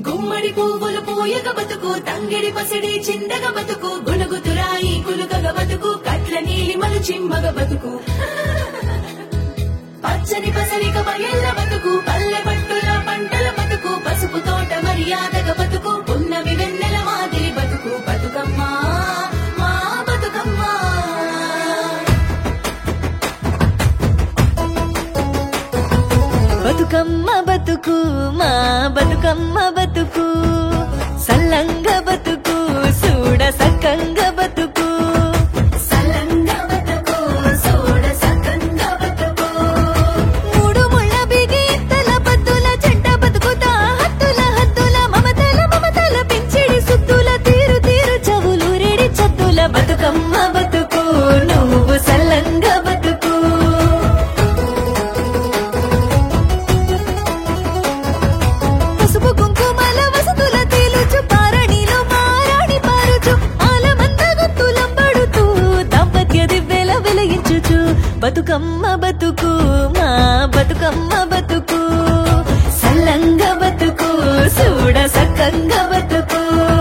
గుమ్మడి పువ్వులు పూయగ బతుకు తంగిడి పసిడి చిందగ బతుకు గునుగుతురాయి కులుకగ బతుకు కట్ల నీలిమలు చిమ్మగ బతుకు పచ్చని పసరిక బయళ్ళ బతుకు పల్లె పట్టుల పంటల బతుకు పసుపు తోట మర్యాదగ బతుకు ఉన్నవి వెన్నెల మాదిరి బతుకు బతుకమ్మా మా బతుకమ్మా బతుకమ్మ బతుకు మా బతుకమ్మ బతుకు సల్లంగ బతుకు చూడ సక్కంగ బతుకు సల్లంగ బతుకు సోడ సకంగ బతుకు మూడు ముళ్ళ బిగి తల బతుల చెంట బతుకుతా హత్తుల హత్తుల మమతల మమతల పెంచిడి సుత్తుల తీరు తీరు చవులు రెడి చత్తుల బతుకమ్మ బతుకు నువ్వు సల్లంగ బతుకు పసుపు కుంకుమల వసతుల తేలుచు పారణిలో మారాడి పారుచు ఆలమంద గుత్తులంబడుతూ దాంపత్య దివ్వెల వెలిగించుచు బతుకమ్మ బతుకు మా బతుకమ్మ బతుకు సల్లంగ బతుకు చూడ సక్కంగ బతుకు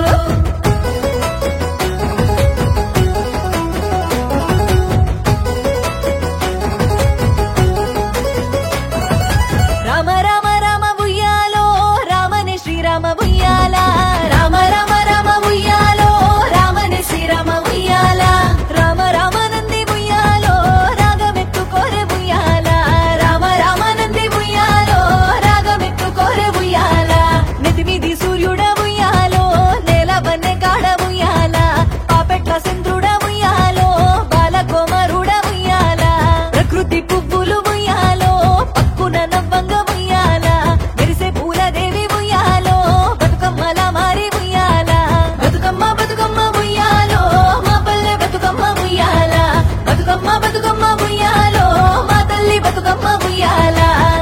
రామ రామ రామ ఉయ్యాలో రామని శ్రీరామ ఉయ్యాల రామ రామ రామ ఉయ్యాలో రామని శ్రీరామ ఉయ్యాల రామ రామ నంది ఉయ్యాలో రాగమెత్తు కోరె ఉయ్యాల రామ రామ నంది ఉయ్యాలో రాగమెత్తు కోరె ఉయ్యాల నెతిమిది సూర్యుడ ఉయ్యాలో నేల బన్నె కాడ ఉయ్యాల పాపెట్ల చంద్రుడ ఉయ్యాలో బాలకోమరుడ ఉయ్యాల ప్రకృతి పువ్వులు ఉయ్యాలో పక్కున నవ్వంగ ఉయ్యాల మెరిసే పూలదేవి ఉయ్యాలో బతుకమ్మల మారి ఉయ్యాల బతుకమ్మ బతుకమ్మ ఉయ్యాలో మా పల్లె బతుకమ్మ ఉయ్యాల బతుకమ్మ బతుకమ్మ ఉయ్యాలో మా తల్లి బతుకమ్మ ఉయ్యాల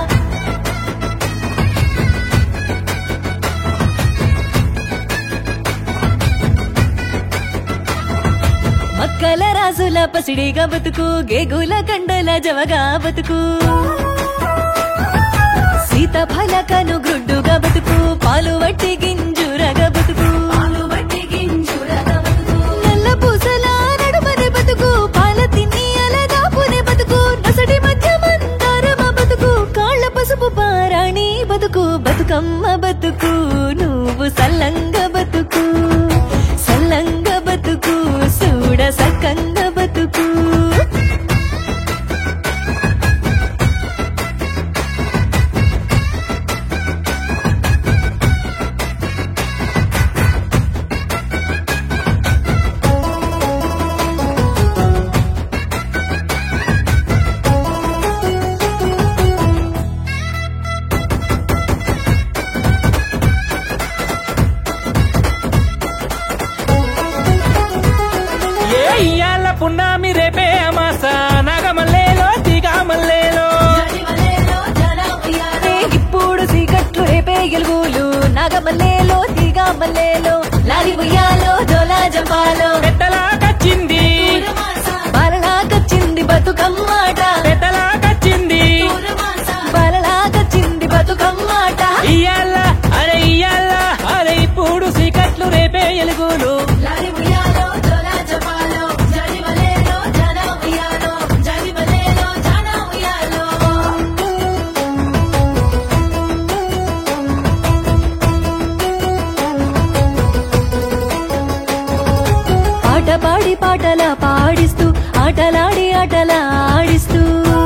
మక్కల రాజుల పసిడిగా బతుకు గేగుల కండల జవగా బతుకు సీతఫలకను గుడ్డుగా బతుకు పాలు వట్టి గింజురగా బతుకు పాలు బట్టి గింజురగ బతుకు నల్ల పూసల నడుమని బతుకు పాల తిని అలగా పునే బతుకు నొసటి మధ్య మందారమ బతుకు కాళ్ళ పసుపు పారాణి బతుకు బతుకమ్మ బతుకు నువ్వు సల్లంగ బతుకు సల్లంగ బతుకు చూడ సక్కంగ బతుకు ఏ ఇయ్యాల పున్నామి రేపే అమాస నాగమల్లేలో దిగామల్లేలో జడివలేలో జన ఉయ్యాలో ఇప్పుడు సీకట్లు రేపే గెలుగులు నాగమల్లేలో తీగమల్లేలో లాలి ఉయ్యాలో జోలా జంపాలో పెట్టలా కచ్చింది పూరమాస బాలలాకొచ్చింది బతుకమ్మాట పెట్టలా కచ్చింది పూరమాస బాలలాకొచ్చింది బతుకమ్మాట ఇయ్యాల అరే ఇయ్యాల అరే ఇప్పుడు సీకట్లు రేపే ఎలుగులు లాలి ఉయ్యాలో జోలా జపాలో జడివలేలో జన ఉయ్యాలో జడివలేలో జన ఉయ్యాలో పాట పాడి పాటల పాడిస్తూ ఆటలాడి ఆటల ఆడిస్తూ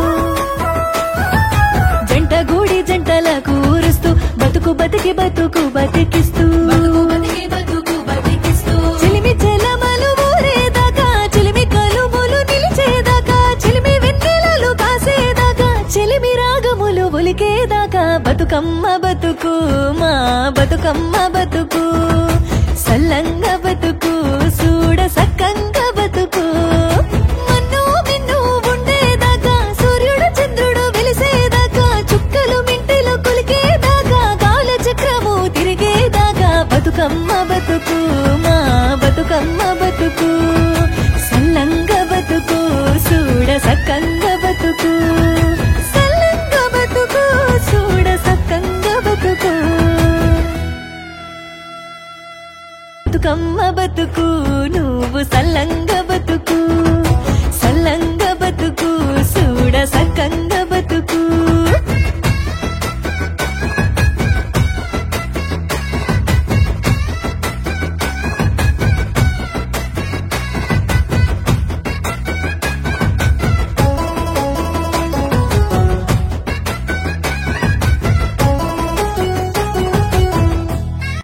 జంట గూడి జంటల కూరుస్తూ బతుకు బతికి బతుకు బతికిస్తూ బతుకు బతికి బతుకు బతికిస్తూ చిలిమి చెలమలు ఊరేదాకా చిలిమి కలుములు నిలిచేదాకా చిలిమి వెన్నెలలు కాసేదాకా చిలిమి రాగములు ఒలికేదాకా బతుకమ్మ బతుకు మా బతుకమ్మ బతుకు సల్లంగ బతుకు చూడ సక్కంగ బతుకు మన్ను మిన్ను ఉండేదాకా సూర్యుడు చంద్రుడు వెలిసేదాకా చుక్కలు మింటిలో కొలికేదాకా కాల చక్రము తిరిగేదాకా బతుకమ్మ బతుకు మా బతుకమ్మ బతుకు సల్లంగ బతుకు చూడ సక్కంగ బతుకు సల్లంగ బతుకు చూడ సక్కంగ బతుకు బతుకమ్మ బతుకు నువ్వు సల్లంగా